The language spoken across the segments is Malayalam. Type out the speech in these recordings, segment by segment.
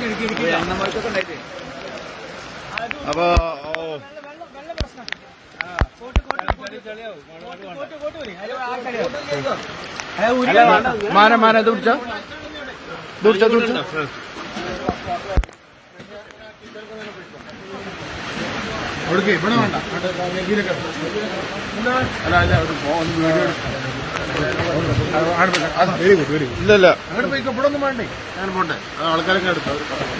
അപ്പൊ ഓ മാന മാന ഇത് പിടിച്ച ഇത് പിടിച്ച ഇത് പിടിച്ച അവിടേക്ക് ഇവിടെ വേണ്ട നബീലൊക്കെ അല്ല അല്ല ഒരു ഒന്ന് video very good very good ഇല്ല ഇല്ല അങ്ങോട്ട് പോയി ഇവിടെ ഒന്നും വേണ്ടേ ഞാൻ പോട്ടെ അത് ആൾക്കാരൊക്കെ എടുത്തു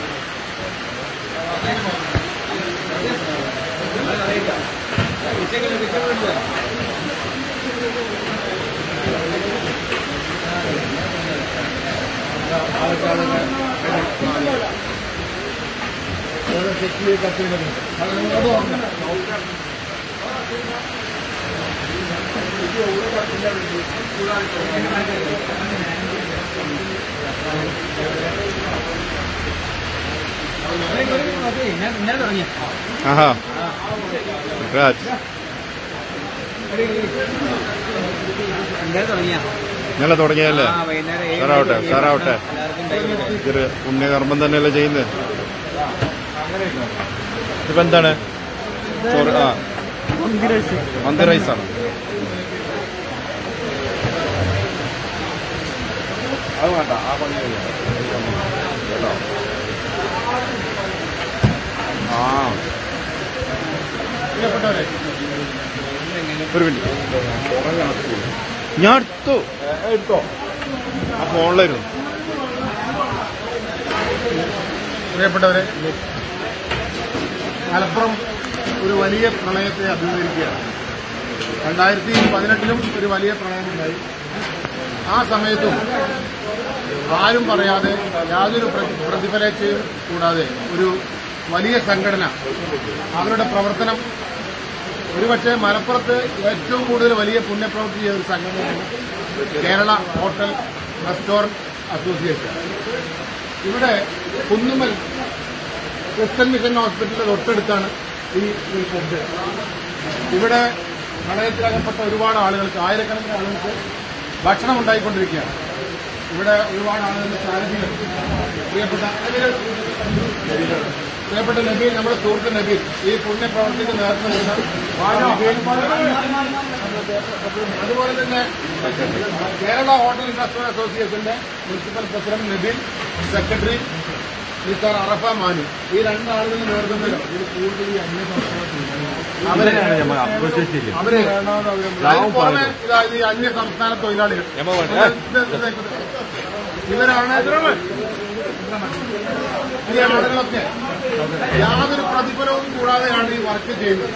ആഹാ Congrats. ഇന്നലെ തുടങ്ങിയല്ലേ സാറാവട്ടെ സാറാവട്ടെ ഇതൊരു പുണ്യകർമ്മം തന്നെയല്ലേ ചെയ്യുന്നത് ഇതിപ്പോ എന്താണ് ചോറ് ആ മന്തി റൈസാണ് അത് വേണ്ട ആ പണി കഴിയാം. കേട്ടോ ആ പ്രിയപ്പെട്ടവരെ ഒരു മിനിറ്റ് ഞാൻ എടുത്തു എടുത്തോ ആ ഫോണിലായിരുന്നു പ്രിയപ്പെട്ടവരെ മലപ്പുറം ഒരു വലിയ പ്രളയത്തെ അഭിമുഖീകരിക്കുകയാണ് രണ്ടായിരത്തി പതിനെട്ടിലും ഒരു വലിയ പ്രളയമുണ്ടായി ആ സമയത്തും ആരും പറയാതെ യാതൊരു പ്ര- പ്രതിഫലേച്ഛയും കൂടാതെ ഒരു വലിയ സംഘടന അവരുടെ പ്രവർത്തനം ഒരുപക്ഷെ മലപ്പുറത്ത് ഏറ്റവും കൂടുതൽ വലിയ പുണ്യപ്രവൃത്തി ചെയ്ത ഒരു സംഘടനയാണ് കേരള ഹോട്ടൽ റെസ്റ്റോറന്റ് അസോസിയേഷൻ ഇവിടെ കുന്നുമ്മൽ ക്രിസ്ത്യൻ മിഷൻ ഹോസ്പിറ്റലിന്റെ തൊട്ടടുത്താണ് ഈ ഈ ഷെഡ് ഇവിടെ പ്രളയത്തിലകപ്പെട്ട ഒരുപാട് ആളുകൾക്ക് ആയിരക്കണക്കിന് ആളുകൾക്ക് ഭക്ഷണം ഉണ്ടായിക്കൊണ്ടിരിക്കുകയാണ് ഇവിടെ ഒരുപാട് ആളുകളുടെ സാന്നിധ്യം പ്രിയപ്പെട്ട പ്രിയപ്പെട്ട നബീൽ നമ്മുടെ സുഹൃത്ത് നബീൽ ഈ പുണ്യപ്രവർത്തിക്ക് നേതൃത്വം നൽകുന്ന അതുപോലെ തന്നെ കേരള ഹോട്ടൽ ഇൻഡസ്ട്രിയൽ അസോസിയേഷന്റെ municipal president Nabeel secretary mister Arafa Manu ഈ രണ്ടാളുകളും നേതൃത്വം ഇത് കൂടുതൽ ഈ അന്യസംസ്ഥാന അവരെ അവര് അതിന് പുറമെ ഇതാ ഈ അന്യ സംസ്ഥാന തൊഴിലാളികൾ ഇത് ഇത് ഇത് ഇവരാണ് ഈ ആളുകളൊക്കെ യാതൊരു പ്രതിഫലവും കൂടാതെയാണ് ഈ വർക്ക് ചെയ്യുന്നത്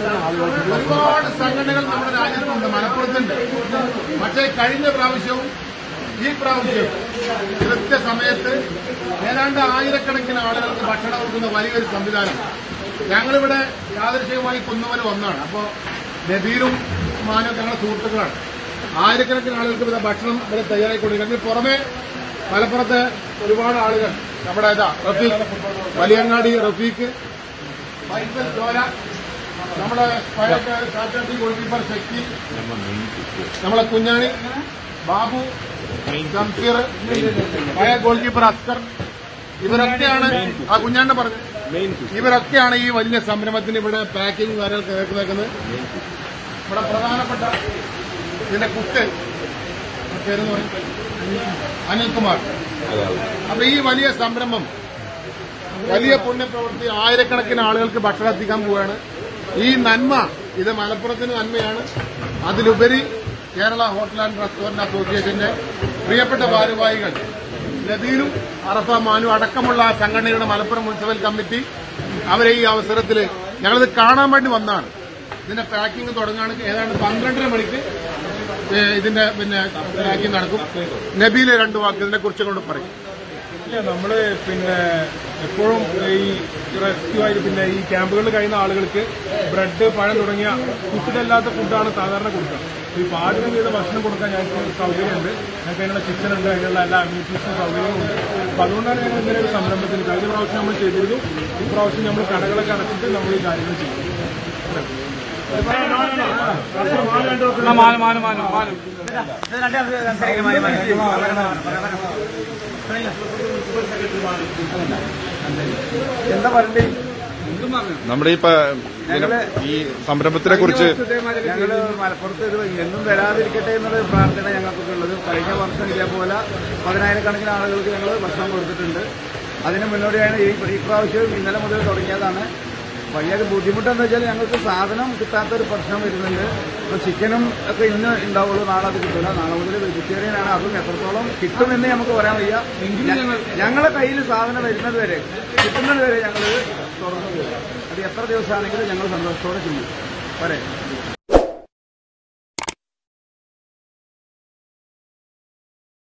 ഒരുപാട് സംഘടനകൾ നമ്മുടെ രാജ്യത്തുണ്ട് മലപ്പുറത്തുണ്ട് പക്ഷേ കഴിഞ്ഞ പ്രാവശ്യവും ഈ പ്രാവശ്യവും കൃത്യസമയത്ത് ഏതാണ്ട് ആയിരക്കണക്കിന് ആളുകൾക്ക് ഭക്ഷണം കൊടുക്കുന്ന വലിയൊരു സംവിധാനം ഞങ്ങളിവിടെ യാദൃശ്യമായി കുന്നുമൽ വന്നാണ് അപ്പോൾ നബീരും മാനും ഞങ്ങളുടെ സുഹൃത്തുക്കളാണ് ആയിരക്കണക്കിന് ആളുകൾക്ക് ഇവിടെ ഭക്ഷണം ഇവിടെ തയ്യാറായിക്കൊണ്ടിരിക്കുന്നത് അതിന് പുറമെ മലപ്പുറത്തെ ഒരുപാട് ആളുകൾ നമ്മുടെ ഇതാ റഫീഖ് വലിയങ്ങാടി റഫീഖ് ഫൈസൽ ചോര നമ്മുടെ സ്ട്രാറ്റജി ഗോൾ കീപ്പർ ശക്തി നമ്മളെ കുഞ്ഞാണി ബാബു ജംഷീർ പഴയ ഗോൾ കീപ്പർ അസ്കർ ഇവരൊക്കെയാണ് ആ കുഞ്ഞാണ്ട് പറഞ്ഞു ഇവരൊക്കെയാണ് ഈ വലിയ സംരംഭത്തിന് ഇവിടെ പാക്കിംഗ് കാര്യങ്ങൾ കേൾക്കുന്നത് ഇവിടെ പ്രധാനപ്പെട്ട ഇതിന്റെ കുത്ത് പേരെന്ന് പറയും അനിൽകുമാർ അപ്പൊ ഈ വലിയ സംരംഭം വലിയ പുണ്യപ്രവൃത്തി ആയിരക്കണക്കിന് ആളുകൾക്ക് ഭക്ഷണം എത്തിക്കാൻ പോവുകയാണ് ഈ നന്മ ഇത് മലപ്പുറത്തിന് നന്മയാണ് അതിലുപരി കേരള ഹോട്ടൽ ആൻഡ് റെസ്റ്റോറന്റ് അസോസിയേഷന്റെ പ്രിയപ്പെട്ട ഭാരവാഹികൾ നദീലും അറഫ മാനു അടക്കമുള്ള ആ സംഘടനയുടെ മലപ്പുറം മുനിസിപ്പൽ കമ്മിറ്റി അവരെ ഈ അവസരത്തിൽ ഞങ്ങളിത് കാണാൻ വേണ്ടി വന്നതാണ് ഇതിന്റെ പാക്കിംഗ് തുടങ്ങുകയാണ് ഏതാണ്ട് പന്ത്രണ്ടര മണിക്ക് ഏ, ഇതിന്റെ പിന്നെ പാക്കിംഗ് നടക്കും നബീലെ രണ്ട് വാക്ക് ഇതിനെ കുറിച്ച് കൊണ്ട് പറയും ഇല്ല നമ്മള് പിന്നെ എപ്പോഴും ഈ റെസ്ക്യൂ ആയിട്ട് പിന്നെ ഈ ക്യാമ്പുകളിൽ കഴിയുന്ന ആളുകൾക്ക് ബ്രെഡ് പഴം തുടങ്ങിയ കുത്തിലല്ലാത്ത ഫുഡാണ് സാധാരണ കൊടുക്കുക ഈ പാചകം ചെയ്ത ഭക്ഷണം കൊടുക്കാൻ ഞങ്ങൾക്ക് സൗകര്യമുണ്ട് ഞങ്ങൾക്ക് അതിനുള്ള കിച്ചൺ ഉണ്ട് അതിനുള്ള എല്ലാ അമ്യൂണിറ്റീസും സൗകര്യവും ഉണ്ട് അപ്പൊ അതുകൊണ്ടാണ് ഞങ്ങൾ ഇങ്ങനെ ഒരു സംരംഭത്തിന് കഴിഞ്ഞ പ്രാവശ്യം നമ്മൾ ചെയ്തിരുന്നു ഈ പ്രാവശ്യം നമ്മൾ കടകളൊക്കെ അടച്ചിട്ട് നമ്മൾ ഈ കാര്യങ്ങൾ ചെയ്യും മാനം മാനം മാനം മാനം എന്താ പറയണ്ടേ നമ്മുടെ ഈ പ- ഇതിനെ- ഈ സംരംഭത്തിനെ കുറിച്ച് ഞങ്ങള് മലപ്പുറത്ത് ഇത് എന്നും വരാതിരിക്കട്ടെ എന്നുള്ള പ്രാർത്ഥന ഞങ്ങൾക്കൊക്കെ ഉള്ളത് കഴിഞ്ഞ വർഷം ഇതേപോലെ പതിനായിരക്കണക്കിന് ആളുകൾക്ക് ഞങ്ങൾ ഭക്ഷണം കൊടുത്തിട്ടുണ്ട് അതിന് മുന്നോടിയാണ് ഈ ഈ പ്രാവശ്യം ഇന്നലെ മുതൽ തുടങ്ങിയതാണ് വലിയൊരു ബുദ്ധിമുട്ടെന്ന് വെച്ചാൽ ഞങ്ങൾക്ക് സാധനം കിട്ടാത്തൊരു പ്രശ്നം വരുന്നുണ്ട് ഇപ്പൊ ചിക്കനും ഒക്കെ ഇന്ന് ഉണ്ടാവുള്ളൂ നാളെ അത് കിട്ടില്ല നാളെ മുതൽ വെജിറ്റേറിയൻ ആണ് അതും എത്രത്തോളം കിട്ടുമെന്ന് നമുക്ക് പറയാൻ വയ്യ ഞ- ഞങ്ങളെ കയ്യിൽ സാധനം വരുന്നത് വരെ കിട്ടുന്നത് വരെ ഞങ്ങൾ തുറന്നു പോകും അത് എത്ര ദിവസമാണെങ്കിലും ഞങ്ങൾ സന്തോഷത്തോടെ ചെയ്യും പോരെ